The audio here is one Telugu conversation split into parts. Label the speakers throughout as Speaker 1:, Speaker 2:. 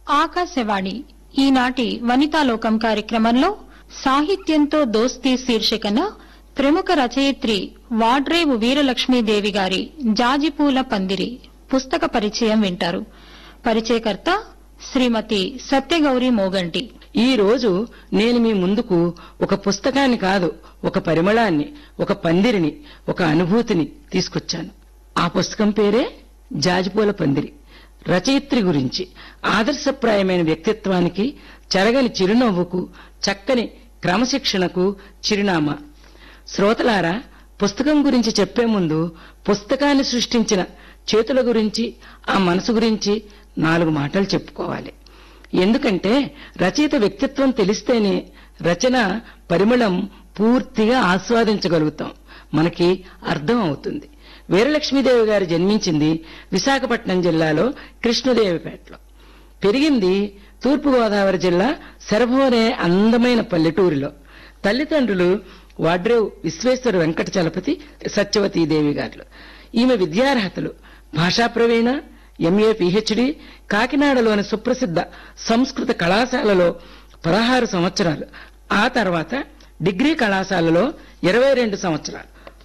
Speaker 1: ఆకాశవాణి ఈనాటి వనితాలోకం కార్యక్రమంలో సాహిత్యంతో దోస్తీ శీర్షికన ప్రముఖ రచయిత్రి వాడ్రేవు వీరలక్ష్మీదేవి గారి జాజిపూల పందిరి పుస్తక పరిచయం వింటారు పరిచయకర్త శ్రీమతి సత్యగౌరి మోగంటి
Speaker 2: ఈ రోజు నేను మీ ముందుకు ఒక పుస్తకాన్ని కాదు ఒక పరిమళాన్ని ఒక పందిరిని ఒక అనుభూతిని తీసుకొచ్చాను ఆ పుస్తకం పేరే జాజిపూల పందిరి రచయిత్రి గురించి ఆదర్శప్రాయమైన వ్యక్తిత్వానికి చెరగని చిరునవ్వుకు చక్కని క్రమశిక్షణకు చిరునామా శ్రోతలారా పుస్తకం గురించి చెప్పే ముందు పుస్తకాన్ని సృష్టించిన చేతుల గురించి ఆ మనసు గురించి నాలుగు మాటలు చెప్పుకోవాలి ఎందుకంటే రచయిత వ్యక్తిత్వం తెలిస్తేనే రచన పరిమళం పూర్తిగా ఆస్వాదించగలుగుతాం మనకి అర్థం అవుతుంది వీరలక్ష్మీదేవి గారు జన్మించింది విశాఖపట్నం జిల్లాలో కృష్ణదేవిపేటలో పెరిగింది తూర్పుగోదావరి జిల్లా శరభోనే అందమైన పల్లెటూరిలో తల్లిదండ్రులు వాడ్రేవ్ విశ్వేశ్వర వెంకట చలపతి సత్యవతీదేవి గారు ఈమె విద్యార్హతలు భాషా ప్రవీణ ఎంఏ పిహెచ్డి కాకినాడలోని సుప్రసిద్ధ సంస్కృత కళాశాలలో పదహారు సంవత్సరాలు ఆ తర్వాత డిగ్రీ కళాశాలలో ఇరవై రెండు సంవత్సరాలు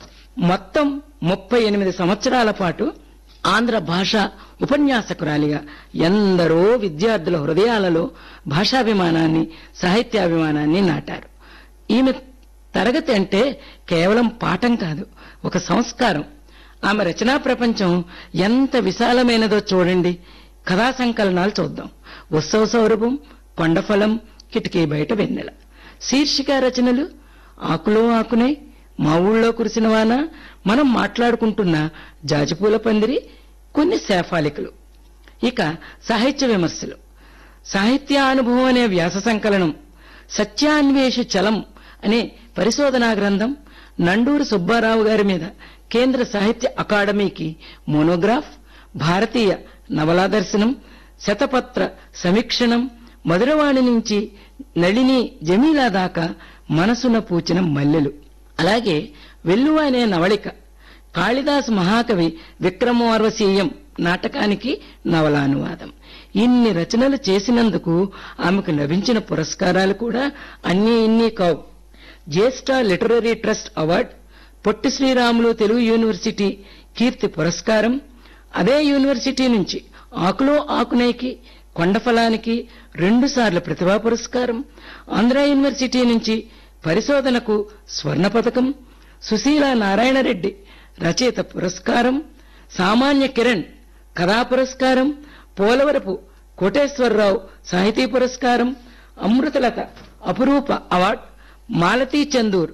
Speaker 2: మొత్తం ముప్పై ఎనిమిది సంవత్సరాల పాటు ఆంధ్ర భాష ఉపన్యాసకురాలిగా ఎందరో విద్యార్థుల హృదయాలలో భాషాభిమానాన్ని సాహిత్యాభిమానాన్ని నాటారు ఈమె తరగతి అంటే కేవలం పాఠం కాదు ఒక సంస్కారం ఆమె రచనా ప్రపంచం ఎంత విశాలమైనదో చూడండి కథా సంకలనాలు చూద్దాం ఉత్సవ సౌరభం కొండఫలం కిటికీ బయట వెన్నెల శీర్షిక రచనలు ఆకులో ఆకునై మా ఊళ్ళో కురిసిన వాన మనం మాట్లాడుకుంటున్న జాజిపూల పందిరి కొన్ని శాఫాలికలు ఇక సాహిత్య విమర్శలు సాహిత్యానుభవం అనే వ్యాస సంకలనం సత్యాన్వేషి చలం అనే పరిశోధనా గ్రంథం నండూరు సుబ్బారావు గారి మీద కేంద్ర సాహిత్య అకాడమీకి మోనోగ్రాఫ్ భారతీయ నవలా దర్శనం శతపత్ర సమీక్షణం మధురవాణి నుంచి నళిని జమీలా దాకా మనసున పూచిన మల్లెలు అలాగే వెల్లువ అనే నవళిక కాళిదాసు మహాకవి విక్రమోర్వశీయం నాటకానికి నవలానువాదం ఇన్ని రచనలు చేసినందుకు ఆమెకు లభించిన పురస్కారాలు కూడా అన్నీ ఇన్ని కావు Jyeshta literary trust award Potti Sriramulu Telugu university కీర్తి పురస్కారం అదే యూనివర్సిటీ నుంచి ఆకులో ఆకునేకి కొండఫలానికి రెండు సార్లు ప్రతిభా పురస్కారం ఆంధ్ర యూనివర్సిటీ నుంచి పరిశోధనకు స్వర్ణ పథకం సుశీల నారాయణరెడ్డి రచయిత పురస్కారం సామాన్య కిరణ్ కథా పురస్కారం పోలవరపు కోటేశ్వరరావు సాహితీ పురస్కారం అమృతలత అపురూప అవార్డ్ మాలతీ చందూర్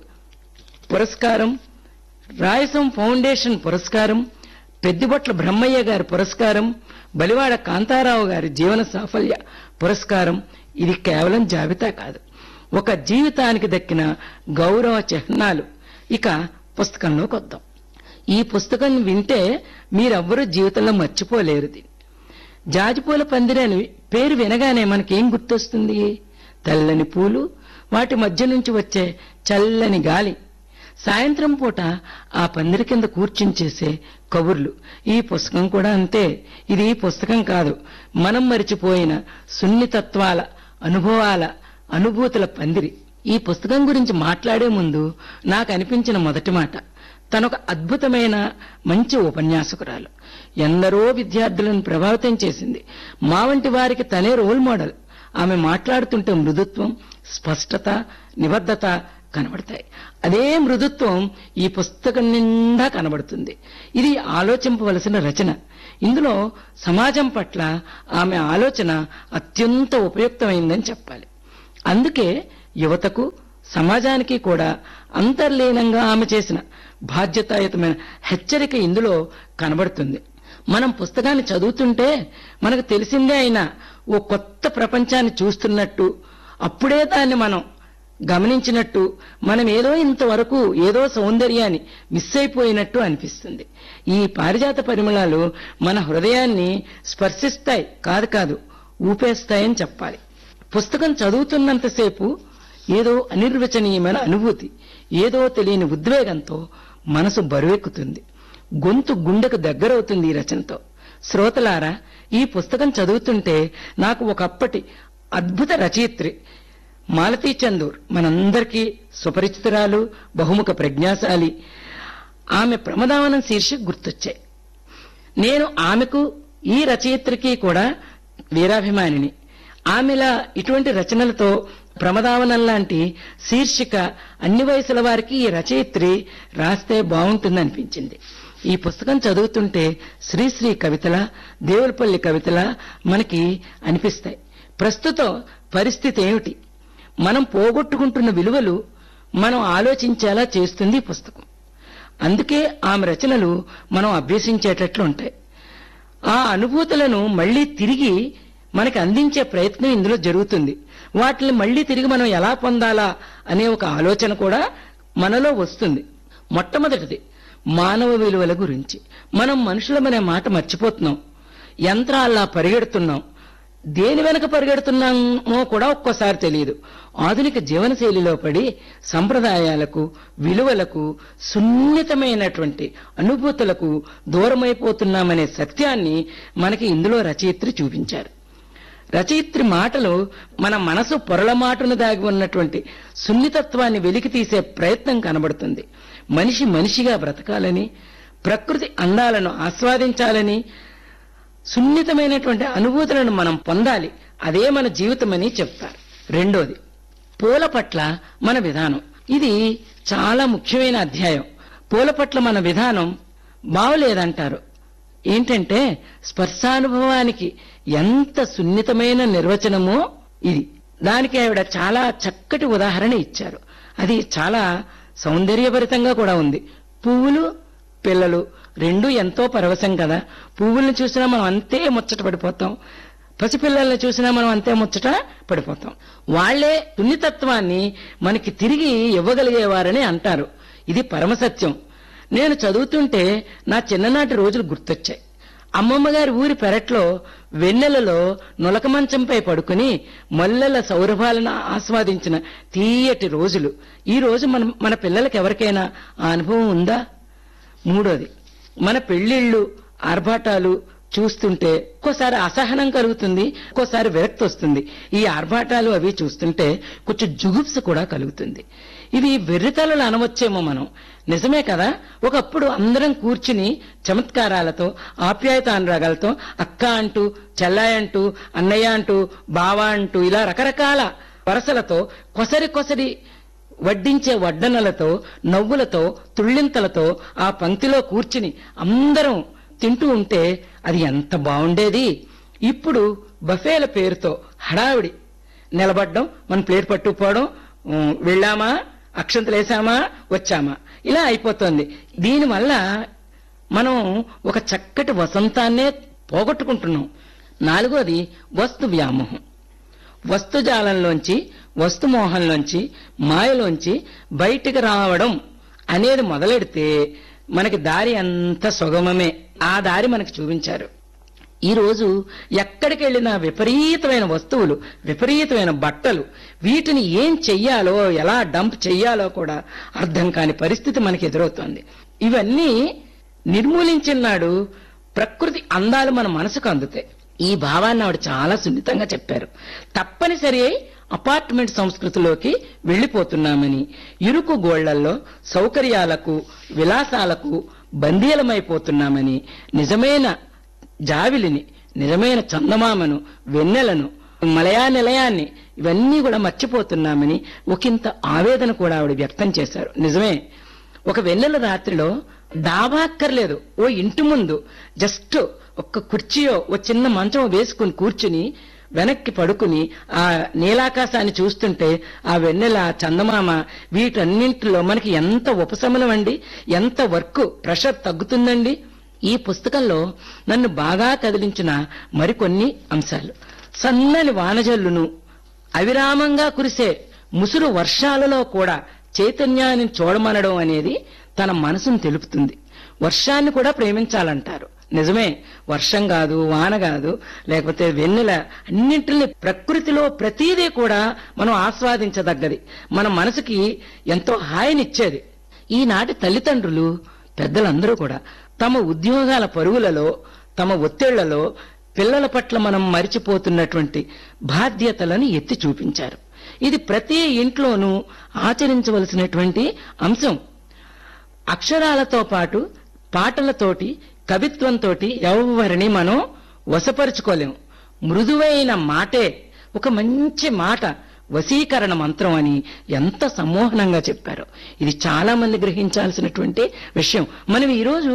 Speaker 2: పురస్కారం రాయసం ఫౌండేషన్ పురస్కారం పెద్దిబొట్ల బ్రహ్మయ్య గారి పురస్కారం బలివాడ కాంతారావు గారి జీవన సాఫల్య పురస్కారం ఇది కేవలం జాబితా కాదు ఒక జీవితానికి దక్కిన గౌరవ చిహ్నాలు ఇక పుస్తకంలోకి వద్దాం ఈ పుస్తకం వింటే మీరెవ్వరూ జీవితంలో మర్చిపోలేరు దీన్ని జాజిపూల పందిరి అని పేరు వినగానే మనకేం గుర్తొస్తుంది తెల్లని పూలు వాటి మధ్య నుంచి వచ్చే చల్లని గాలి సాయంత్రం పూట ఆ పందిరి కింద కూర్చుని చేసే కబుర్లు ఈ పుస్తకం కూడా అంతే ఇది పుస్తకం కాదు మనం మరిచిపోయిన సున్నితత్వాల అనుభవాల అనుభూతుల పందిరి ఈ పుస్తకం గురించి మాట్లాడే ముందు నాకు అనిపించిన మొదటి మాట తనొక అద్భుతమైన మంచి ఉపన్యాసకురాలు ఎందరో విద్యార్థులను ప్రభావితం చేసింది మా వంటి వారికి తనే రోల్ మోడల్ ఆమె మాట్లాడుతుంటే మృదుత్వం స్పష్టత నిబద్ధత కనబడతాయి అదే మృదుత్వం ఈ పుస్తకం నిండా కనబడుతుంది ఇది ఆలోచింపవలసిన రచన ఇందులో సమాజం పట్ల ఆమె ఆలోచన అత్యంత ఉపయుక్తమైందని చెప్పాలి అందుకే యువతకు సమాజానికి కూడా అంతర్లీనంగా ఆమె చేసిన బాధ్యతాయుతమైన హెచ్చరిక ఇందులో కనబడుతుంది మనం పుస్తకాన్ని చదువుతుంటే మనకు తెలిసిందే అయినా ఓ కొత్త ప్రపంచాన్ని చూస్తున్నట్టు అప్పుడే దాన్ని మనం గమనించినట్టు మనం ఏదో ఇంతవరకు ఏదో సౌందర్యాన్ని మిస్ అయిపోయినట్టు అనిపిస్తుంది ఈ పారిజాత పరిమళాలు మన హృదయాన్ని స్పర్శిస్తాయి కాదు కాదు ఊపేస్తాయని చెప్పాలి పుస్తకం చదువుతున్నంతసేపు ఏదో అనిర్వచనీయమైన అనుభూతి ఏదో తెలియని ఉద్వేగంతో మనసు బరువెక్కుతుంది గొంతు గుండెకు దగ్గరవుతుంది ఈ రచనతో శ్రోతలారా ఈ పుస్తకం చదువుతుంటే నాకు ఒకప్పటి అద్భుత రచయిత్రి మాలతీ చందూర్ మనందరికీ సుపరిచితురాలు బహుముఖ ప్రజ్ఞాశాలి ఆమె ప్రమదావనం శీర్షిక గుర్తొచ్చాయి నేను ఆమెకు ఈ రచయిత్రికి కూడా వీరాభిమానిని ఆమెలా ఇటువంటి రచనలతో ప్రమదావనం లాంటి శీర్షిక అన్ని వయసుల వారికి ఈ రచయిత్రి రాస్తే బాగుంటుందనిపించింది ఈ పుస్తకం చదువుతుంటే శ్రీశ్రీ కవితల దేవులపల్లి కవితల మనకి అనిపిస్తాయి ప్రస్తుతం పరిస్థితి ఏమిటి మనం పోగొట్టుకుంటున్న విలువలు మనం ఆలోచించేలా చేస్తుంది ఈ పుస్తకం అందుకే ఆమె రచనలు మనం అభ్యసించేటట్లు ఉంటాయి ఆ అనుభూతులను మళ్ళీ తిరిగి మనకి అందించే ప్రయత్నం ఇందులో జరుగుతుంది వాటిని మళ్ళీ తిరిగి మనం ఎలా పొందాలా అనే ఒక ఆలోచన కూడా మనలో వస్తుంది మొట్టమొదటిది మానవ విలువల గురించి మనం మనుషులమనే మాట మర్చిపోతున్నాం యంత్రాల్లా పరిగెడుతున్నాం దేని వెనక పరిగెడుతున్నామో కూడా ఒక్కోసారి తెలియదు ఆధునిక జీవనశైలిలో పడి సంప్రదాయాలకు విలువలకు సున్నితమైనటువంటి అనుభూతులకు దూరమైపోతున్నామనే సత్యాన్ని మనకి ఇందులో రచయిత్రి చూపించారు రచయిత్రి మాటలు మన మనసు పొరలమాటును దాగి ఉన్నటువంటి సున్నితత్వాన్ని వెలికి తీసే ప్రయత్నం కనబడుతుంది మనిషి మనిషిగా బ్రతకాలని ప్రకృతి అందాలను ఆస్వాదించాలని సున్నితమైనటువంటి అనుభూతులను మనం పొందాలి అదే మన జీవితమని చెప్తారు రెండోది పూల పట్ల మన విధానం ఇది చాలా ముఖ్యమైన అధ్యాయం పూల పట్ల మన విధానం బావలేదంటారు ఏంటంటే స్పర్శానుభవానికి ఎంత సున్నితమైన నిర్వచనమో ఇది దానికి ఆవిడ చాలా చక్కటి ఉదాహరణ ఇచ్చారు అది చాలా సౌందర్యభరితంగా కూడా ఉంది పువ్వులు పిల్లలు రెండు ఎంతో పరవశం కదా పువ్వుల్ని చూసినా మనం అంతే ముచ్చట పడిపోతాం పసిపిల్లల్ని చూసినా మనం అంతే ముచ్చట పడిపోతాం వాళ్లే సున్నితత్వాన్ని మనకి తిరిగి ఇవ్వగలిగేవారని అంటారు ఇది పరమసత్యం నేను చదువుతుంటే నా చిన్ననాటి రోజులు గుర్తొచ్చాయి అమ్మమ్మ గారి ఊరి పెరట్లో వెన్నెలలో నులక మంచంపై పడుకుని మల్లెల సౌరభాలను ఆస్వాదించిన తీయటి రోజులు ఈ రోజు మన మన పిల్లలకి ఎవరికైనా ఆ అనుభవం ఉందా మూడోది మన పెళ్లిళ్ళు ఆర్భాటాలు చూస్తుంటే ఒక్కోసారి అసహనం కలుగుతుంది ఒక్కోసారి విరక్తి వస్తుంది ఈ ఆర్భాటాలు అవి చూస్తుంటే కొంచెం జుగుప్స కూడా కలుగుతుంది ఇవి వెర్రితలలు అనవచ్చేమో మనం నిజమే కదా ఒకప్పుడు అందరం కూర్చుని చమత్కారాలతో ఆప్యాయత అనురాగాలతో అక్క అంటూ చెల్లాయి అంటూ అన్నయ్య అంటూ బావ అంటూ ఇలా రకరకాల వరసలతో కొసరి కొసరి వడ్డించే వడ్డనలతో నవ్వులతో తుళ్ళింతలతో ఆ పంక్తిలో కూర్చుని అందరం తింటూ ఉంటే అది ఎంత బాగుండేది ఇప్పుడు బఫేల పేరుతో హడావిడి నిలబడ్డం మన ప్లేట్ పట్టుకుపోవడం ఉమ్, వెళ్ళామా అక్షంతలేసామా వచ్చామా ఇలా అయిపోతుంది దీనివల్ల మనం ఒక చక్కటి వసంతాన్నే పోగొట్టుకుంటున్నాం నాలుగోది వస్తు వ్యామోహం వస్తుజాలంలోంచి వస్తుమోహంలోంచి మాయలోంచి బయటికి రావడం అనేది మొదలెడితే మనకి దారి అంత సుగమమే ఆ దారి మనకి చూపించారు ఈ రోజు ఎక్కడికి వెళ్ళినా విపరీతమైన వస్తువులు విపరీతమైన బట్టలు వీటిని ఏం చెయ్యాలో ఎలా డంప్ చెయ్యాలో కూడా అర్థం కాని పరిస్థితి మనకి ఎదురవుతోంది ఇవన్నీ నిర్మూలించిన నాడు ప్రకృతి అందాలు మన మనసుకు అందుతాయి ఈ భావాన్ని ఆవిడ చాలా సున్నితంగా చెప్పారు తప్పనిసరి అయి అపార్ట్మెంట్ సంస్కృతిలోకి వెళ్లిపోతున్నామని ఇరుకు గోళ్లల్లో సౌకర్యాలకు విలాసాలకు బందీలమైపోతున్నామని నిజమైన జావిలిని నిజమైన చందమామను వెన్నెలను మలయా నిలయాన్ని ఇవన్నీ కూడా మర్చిపోతున్నామని ఒకంత ఆవేదన కూడా ఆవిడ వ్యక్తం చేశారు నిజమే ఒక వెన్నెల రాత్రిలో డాబా అక్కర్లేదు ఓ ఇంటి ముందు జస్ట్ ఒక్క కుర్చీయో ఓ చిన్న మంచం వేసుకుని కూర్చుని వెనక్కి పడుకుని ఆ నీలాకాశాన్ని చూస్తుంటే ఆ వెన్నెల ఆ చందమామ వీటన్నింటిలో మనకి ఎంత ఉపశమనం అండి ఎంత వర్క్ ప్రెషర్ తగ్గుతుందండి ఈ పుస్తకంలో నన్ను బాగా కదిలించిన మరికొన్ని అంశాలు సన్నని వానజల్లును అవిరామంగా కురిసే ముసురు వర్షాలలో కూడా చైతన్యాన్ని చూడమనడం అనేది తన మనసును తెలుపుతుంది వర్షాన్ని కూడా ప్రేమించాలంటారు నిజమే వర్షం కాదు వాన కాదు లేకపోతే వెన్నెల అన్నింటిని ప్రకృతిలో ప్రతీదీ కూడా మనం ఆస్వాదించదగ్గది మన మనసుకి ఎంతో హాయినిచ్చేది ఈనాటి తల్లిదండ్రులు పెద్దలందరూ కూడా తమ ఉద్యోగాల పరుగులలో తమ ఒత్తిళ్లలో పిల్లల పట్ల మనం మరిచిపోతున్నటువంటి బాధ్యతలను ఎత్తి చూపించారు ఇది ప్రతి ఇంట్లోనూ ఆచరించవలసినటువంటి అంశం అక్షరాలతో పాటు పాటలతోటి కవిత్వంతోటి ఎవరిని మనం వశపరుచుకోలేం మృదువైన మాటే ఒక మంచి మాట వశీకరణ మంత్రం అని ఎంత సమ్మోహనంగా చెప్పారు ఇది చాలా మంది గ్రహించాల్సినటువంటి విషయం మనం ఈరోజు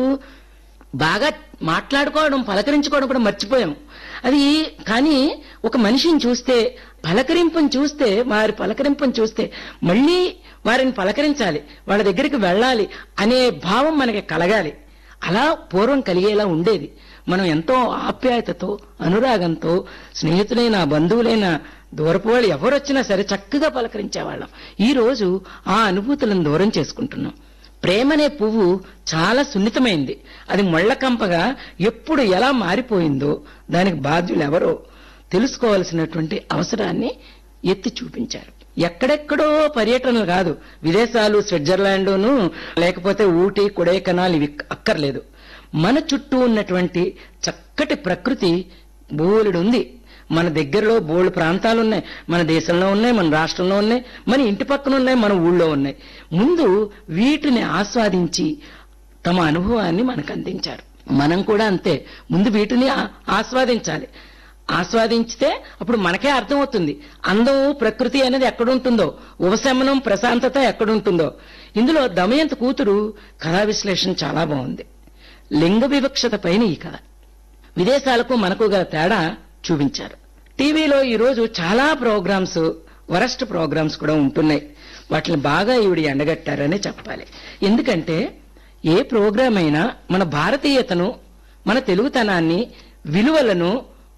Speaker 2: బాగా మాట్లాడుకోవడం పలకరించుకోవడం కూడా మర్చిపోయాం అది కానీ ఒక మనిషిని చూస్తే పలకరింపుని చూస్తే వారి పలకరింపుని చూస్తే మళ్ళీ వారిని పలకరించాలి వాళ్ళ దగ్గరికి వెళ్ళాలి అనే భావం మనకి కలగాలి అలా పూర్వం కలిగేలా ఉండేది మనం ఎంతో ఆప్యాయతతో అనురాగంతో స్నేహితులైన బంధువులైన దూరపు వాళ్ళు ఎవరొచ్చినా సరే చక్కగా పలకరించేవాళ్ళం ఈ రోజు ఆ అనుభూతులను దూరం చేసుకుంటున్నాం ప్రేమనే పువ్వు చాలా సున్నితమైంది అది ముళ్ళకంపగా ఎప్పుడు ఎలా మారిపోయిందో దానికి బాధ్యులు ఎవరో తెలుసుకోవాల్సినటువంటి అవసరాన్ని ఎత్తి చూపించారు ఎక్కడెక్కడో పర్యటనలు కాదు విదేశాలు స్విట్జర్లాండును లేకపోతే ఊటీ కొడైకెనాల్ ఇవి అక్కర్లేదు మన చుట్టూ ఉన్నటువంటి చక్కటి ప్రకృతి బోలెడు ఉంది మన దగ్గరలో బోల్డ్ ప్రాంతాలు ఉన్నాయి మన దేశంలో ఉన్నాయి మన రాష్ట్రంలో ఉన్నాయి మన ఇంటి పక్కన ఉన్నాయి మన ఊళ్ళో ఉన్నాయి ముందు వీటిని ఆస్వాదించి తమ అనుభవాన్ని మనకు అందించారు మనం కూడా అంతే ముందు వీటిని ఆ- ఆస్వాదించాలి ఆస్వాదించితే అప్పుడు మనకే అర్థమవుతుంది అందం ప్రకృతి అనేది ఎక్కడుంటుందో ఉపశమనం ప్రశాంతత ఎక్కడుంటుందో ఇందులో దమయంత కూతురు కథా విశ్లేషణ చాలా బాగుంది లింగ వివక్షత పైన ఈ కథ విదేశాలకు మనకు గల తేడా చూపించారు టీవీలో ఈరోజు చాలా ప్రోగ్రామ్స్ వరస్ట్ ప్రోగ్రామ్స్ కూడా ఉంటున్నాయి వాటిని బాగా ఈవిడ ఎండగట్టారని చెప్పాలి ఎందుకంటే ఏ ప్రోగ్రామ్ అయినా మన భారతీయతను మన తెలుగుతనాన్ని విలువలను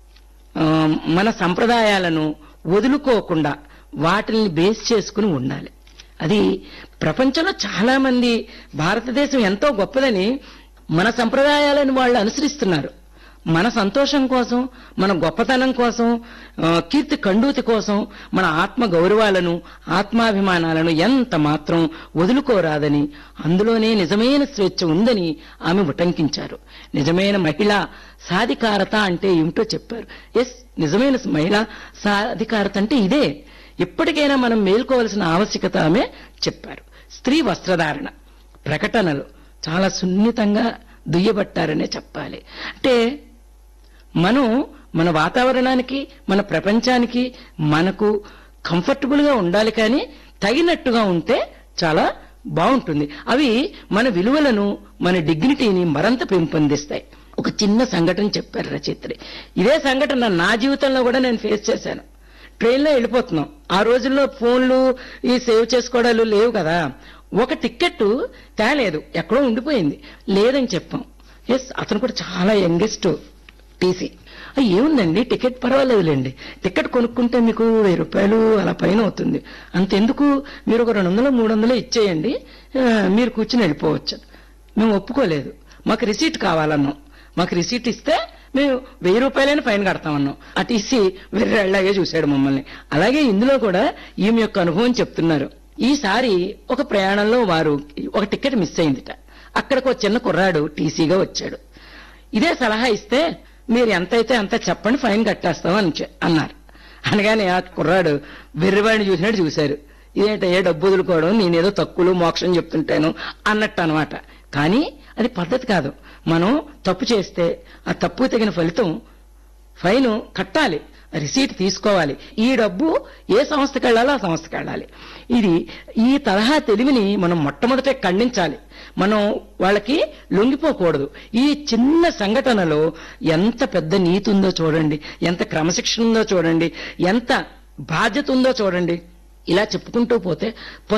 Speaker 2: ఆ, మన సంప్రదాయాలను వదులుకోకుండా వాటిని బేస్ చేసుకుని ఉండాలి అది ప్రపంచంలో చాలా మంది భారతదేశం ఎంతో గొప్పదని మన సంప్రదాయాలను వాళ్ళు అనుసరిస్తున్నారు మన సంతోషం కోసం మన గొప్పతనం కోసం ఆ, కీర్తి కండూతి కోసం మన ఆత్మ గౌరవాలను ఆత్మాభిమానాలను ఎంత మాత్రం వదులుకోరాదని అందులోనే నిజమైన స్వేచ్ఛ ఉందని ఆమె ఉటంకించారు నిజమైన మహిళా సాధికారత అంటే ఏమిటో చెప్పారు ఎస్ నిజమైన మహిళా సాధికారత అంటే ఇదే ఎప్పటికైనా మనం మేల్కోవలసిన ఆవశ్యకత ఆమె చెప్పారు స్త్రీ వస్త్రధారణ ప్రకటనలు చాలా సున్నితంగా దుయ్యబట్టారనే చెప్పాలి అంటే మనం మన వాతావరణానికి మన ప్రపంచానికి మనకు కంఫర్టబుల్ గా ఉండాలి కానీ తగినట్టుగా ఉంటే చాలా బాగుంటుంది అవి మన విలువలను మన డిగ్నిటీని మరింత పెంపొందిస్తాయి ఒక చిన్న సంఘటన చెప్పారు రచయిత్రి ఇదే సంఘటన నా జీవితంలో కూడా నేను ఫేస్ చేశాను ట్రైన్లో వెళ్ళిపోతున్నాం ఆ రోజుల్లో ఫోన్లు ఈ సేవ్ చేసుకోవడాలు లేవు కదా ఒక టికెట్ తేలేదు ఎక్కడో ఉండిపోయింది లేదని చెప్పాం ఎస్ అతను కూడా చాలా యంగెస్ట్ టీసీ "ఆ, ఏముందండి టికెట్ పర్వాలేదులేండి టికెట్ కొనుక్కుంటే మీకు వెయ్యి రూపాయలు అలా పైన అవుతుంది అంతెందుకు మీరు ఒక రెండు వందలు మూడు వందలు ఇచ్చేయండి ఆ, మీరు కూర్చుని వెళ్ళిపోవచ్చు మేము ఒప్పుకోలేదు మాకు రిసీట్ కావాలన్నాం మాకు రిసీట్ ఇస్తే మేము వెయ్యి రూపాయలైనా ఫైన్ కడతామన్నాం ఆ టీసీ వెర్రెళ్ళాగే చూశాడు మమ్మల్ని అలాగే ఇందులో కూడా ఈమె యొక్క అనుభవం చెప్తున్నారు ఈసారి ఒక ప్రయాణంలో వారు ఒక టికెట్ మిస్ అయిందిట అక్కడికి ఒక చిన్న కుర్రాడు టీసీగా వచ్చాడు ఇదే సలహా ఇస్తే మీరు ఎంతైతే అంత చెప్పండి ఫైన్ కట్టేస్తాం అని చె- అన్నారు అనగానే ఆ కుర్రాడు వెర్రివాడిని చూసినట్టు చూశారు ఇదేంటయ్యా డబ్బు వదులుకోవడం నేనేదో తక్కువలో మోక్షం చెప్తుంటాను అన్నట్టు అనమాట కానీ అది పద్ధతి కాదు మనం తప్పు చేస్తే ఆ తప్పు తగిన ఫలితం ఫైన్ కట్టాలి రిసీట్ తీసుకోవాలి ఈ డబ్బు ఏ సంస్థకి వెళ్ళాలో ఆ సంస్థకి వెళ్ళాలి ఇది ఈ తరహా తెలివిని మనం మొట్టమొదట ఖండించాలి మనం వాళ్ళకి లొంగిపోకూడదు ఈ చిన్న సంఘటనలో ఎంత పెద్ద నీతి ఉందో చూడండి ఎంత క్రమశిక్షణ ఉందో చూడండి ఎంత బాధ్యత ఉందో చూడండి ఇలా చెప్పుకుంటూ పోతే